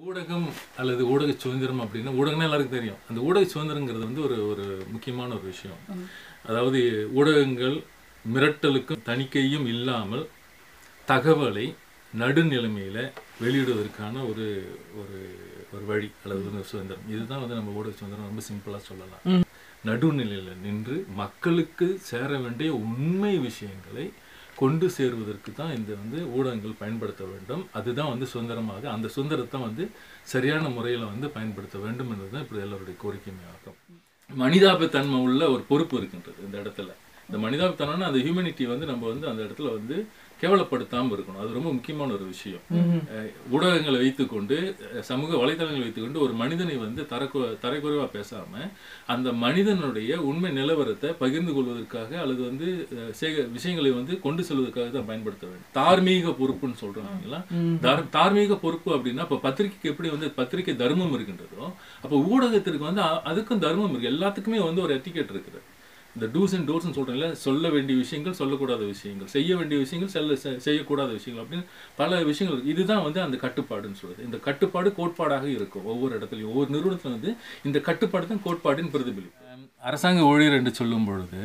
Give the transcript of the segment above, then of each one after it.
ஊடகம் அல்லது ஊடக சுதந்திரம் அப்படின்னா ஊடகம்னா எல்லாருக்கும் தெரியும் அந்த ஊடக சுதந்திரங்கிறது வந்து ஒரு ஒரு முக்கியமான ஒரு விஷயம் அதாவது ஊடகங்கள் மிரட்டலுக்கும் தணிக்கையும் இல்லாமல் தகவலை நடுநிலைமையில வெளியிடுவதற்கான ஒரு ஒரு ஒரு வழி அல்லது ஒரு சுதந்திரம் இதுதான் வந்து நம்ம ஊடக சுதந்திரம் ரொம்ப சிம்பிளா சொல்லலாம் நடுநிலையில நின்று மக்களுக்கு சேர வேண்டிய உண்மை விஷயங்களை கொண்டு சேருவதற்கு தான் இந்த வந்து ஊடகங்கள் பயன்படுத்த வேண்டும் அதுதான் வந்து சுதந்திரமாக அந்த சுதந்திரத்தை வந்து சரியான முறையில் வந்து பயன்படுத்த வேண்டும் என்பதுதான் இப்படி எல்லாருடைய கோரிக்கையுமே ஆகும் மனிதாபித்தன்மை உள்ள ஒரு பொறுப்பு இருக்கின்றது இந்த இடத்துல இந்த மனிதாபித்தனம்னா அந்த ஹியூமனிட்டி வந்து நம்ம வந்து அந்த இடத்துல வந்து கேவலப்படுத்தாம இருக்கணும் அது ரொம்ப முக்கியமான ஒரு விஷயம் அஹ் ஊடகங்களை வைத்துக்கொண்டு அஹ் சமூக வலைதளங்களை வைத்துக்கொண்டு ஒரு மனிதனை வந்து தரக்கு தரைக்குறைவா பேசாம அந்த மனிதனுடைய உண்மை நிலவரத்தை பகிர்ந்து கொள்வதற்காக அல்லது வந்து அஹ், சேக- விஷயங்களை வந்து கொண்டு செல்வதற்காக தான் பயன்படுத்த வேண்டும் தார்மீக பொறுப்புன்னு சொல்றோம் இல்லைங்களா தார்- தார்மீக பொறுப்பு அப்படின்னா இப்ப பத்திரிக்கைக்கு எப்படி வந்து பத்திரிக்கை தர்மம் இருக்கின்றதோ அப்ப ஊடகத்திற்கு வந்து அ- அதுக்கும் தர்மம் இருக்கு எல்லாத்துக்குமே வந்து ஒரு எட்டிகேட் இருக்குது இந்த டூஸ் அண்ட் டோர்ஸ்னு சொல்றேன்ல சொல்ல வேண்டிய விஷயங்கள் சொல்லக்கூடாத விஷயங்கள் செய்ய வேண்டிய விஷயங்கள் செல்ல செ- செய்யக்கூடாத விஷயங்கள் அப்படின்னு பல விஷயங்கள் இருக்கு. இதுதான் வந்து அந்த கட்டுப்பாடுன்னு சொல்றது இந்த கட்டுப்பாடு கோட்பாடாக இருக்கும் ஒவ்வொரு இடத்துலையும் ஒவ்வொரு நிறுவனத்துல வந்து இந்த கட்டுப்பாடு தான் கோட்பாடின் பிரதிபலிப்பு அரசாங்க ஊழியர் என்று சொல்லும் பொழுது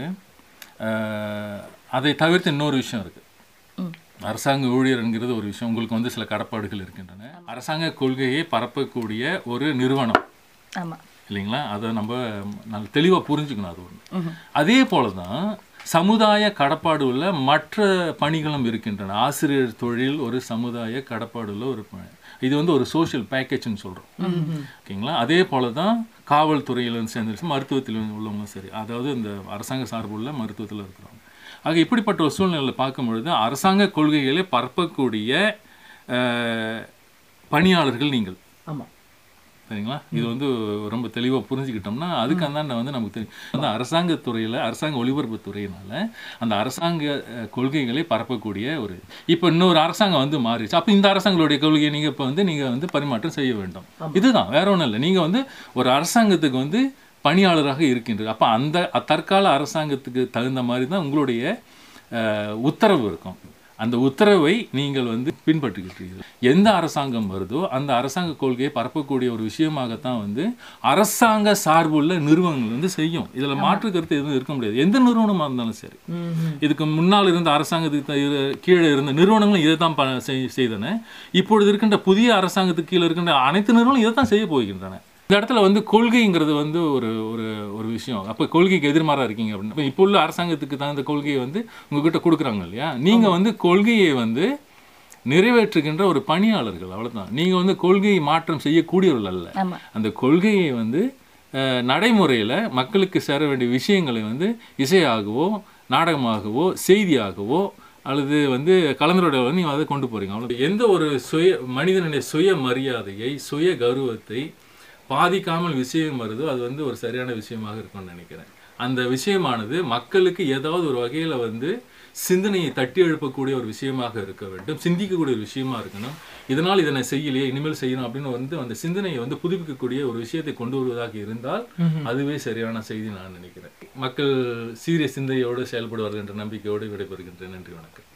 அஹ், அதை தவிர்த்து இன்னொரு விஷயம் இருக்கு அரசாங்க ஊழியர் என்கிறது ஒரு விஷயம் உங்களுக்கு வந்து சில கடப்பாடுகள் இருக்கின்றன அரசாங்க கொள்கையை பரப்பக்கூடிய ஒரு நிறுவனம் ஆமா இல்லைங்களா அதை நம்ம நல்ல தெளிவாக புரிஞ்சுக்கணும் அது ஒன்று அதே போல தான் சமுதாய கடப்பாடு உள்ள மற்ற பணிகளும் இருக்கின்றன ஆசிரியர் தொழில் ஒரு சமுதாய கடப்பாடு உள்ள ஒரு பணி இது வந்து ஒரு சோஷியல் பேக்கேஜ்னு சொல்கிறோம் ஓகேங்களா அதே போல தான் காவல்துறையில் சேர்ந்து மருத்துவத்தில் உள்ளவங்களும் சரி அதாவது இந்த அரசாங்க சார்புள்ள மருத்துவத்தில் இருக்கிறவங்க ஆக இப்படிப்பட்ட ஒரு சூழ்நிலையில் பார்க்கும் பொழுது அரசாங்க கொள்கைகளை பரப்பக்கூடிய அஹ், பணியாளர்கள் நீங்கள் ஆமா சரிங்களா இது வந்து ரொம்ப தெளிவாக புரிஞ்சுக்கிட்டோம்னா அதுக்கு அந்தாண்ட வந்து நமக்கு தெரியும் அந்த அரசாங்கத் துறையில அரசாங்க ஒளிபரப்பு துறையினால அந்த அரசாங்க அஹ், கொள்கைகளை பரப்பக்கூடிய ஒரு இப்போ இன்னொரு அரசாங்கம் வந்து மாறிடுச்சு அப்போ இந்த அரசாங்களுடைய கொள்கையை நீங்கள் இப்போ வந்து நீங்கள் வந்து பரிமாற்றம் செய்ய வேண்டும் இதுதான் வேற ஒன்றும் இல்லை நீங்கள் வந்து ஒரு அரசாங்கத்துக்கு வந்து பணியாளராக இருக்கின்றது அப்போ அந்த தற்கால அரசாங்கத்துக்கு தகுந்த மாதிரி தான் உங்களுடைய அஹ், உத்தரவு இருக்கும் அந்த உத்தரவை நீங்கள் வந்து பின்பற்றுகிறீர்கள் எந்த அரசாங்கம் வருதோ அந்த அரசாங்க கொள்கையை பரப்பக்கூடிய ஒரு விஷயமாகத்தான் வந்து அரசாங்க சார்புள்ள நிறுவனங்கள் வந்து செய்யும் இதுல மாற்று கருத்து எதுவும் இருக்க முடியாது எந்த நிறுவனமா இருந்தாலும் சரி இதுக்கு முன்னால் இருந்த அரசாங்கத்துக்கு த- இரு- கீழே இருந்த நிறுவனங்களும் இதை தான் ப- செய்- செய்தன இப்பொழுது இருக்கின்ற புதிய அரசாங்கத்துக்கு கீழே இருக்கின்ற அனைத்து நிறுவனங்களும் இதை தான் செய்ய போகின்றன இந்த இடத்துல வந்து கொள்கைங்கிறது வந்து ஒரு ஒரு ஒரு விஷயம் அப்போ கொள்கைக்கு எதிர்மாறா இருக்கீங்க அப்படின்னு இப்ப இப்போ உள்ள அரசாங்கத்துக்கு தகுந்த கொள்கையை வந்து உங்ககிட்ட கொடுக்குறாங்க இல்லையா நீங்க வந்து கொள்கையை வந்து நிறைவேற்றுகின்ற ஒரு பணியாளர்கள் அவ்வளவுதான் நீங்க வந்து கொள்கையை மாற்றம் செய்யக்கூடியவர்கள் அல்ல ஆமா அந்த கொள்கையை வந்து அஹ், நடைமுறையில மக்களுக்கு சேர வேண்டிய விஷயங்களை வந்து இசையாகவோ நாடகமாகவோ செய்தியாகவோ அல்லது வந்து கலந்துரையாடல நீங்கள் அதை கொண்டு போறீங்க அவ்வளோ எந்த ஒரு சுய மனிதனுடைய சுய மரியாதையை சுய கௌரவத்தை பாதிக்காமல் விஷயம் வருதோ அது வந்து ஒரு சரியான விஷயமாக இருக்கும்னு நினைக்கிறேன் அந்த விஷயமானது மக்களுக்கு ஏதாவது ஒரு வகையில வந்து சிந்தனையை தட்டி எழுப்பக்கூடிய ஒரு விஷயமாக இருக்க வேண்டும் சிந்திக்கக்கூடிய ஒரு விஷயமா இருக்கணும் இதனால் இதனை செய்யலையே இனிமேல் செய்யணும் அப்படின்னு வந்து அந்த சிந்தனையை வந்து புதுப்பிக்கக்கூடிய ஒரு விஷயத்தை கொண்டு வருவதாக இருந்தால் அதுவே சரியான செய்தி நான் நினைக்கிறேன் மக்கள் சீரிய சிந்தையோடு செயல்படுவார்கள் என்ற நம்பிக்கையோடு விடைபெறுகின்றேன் நன்றி வணக்கம்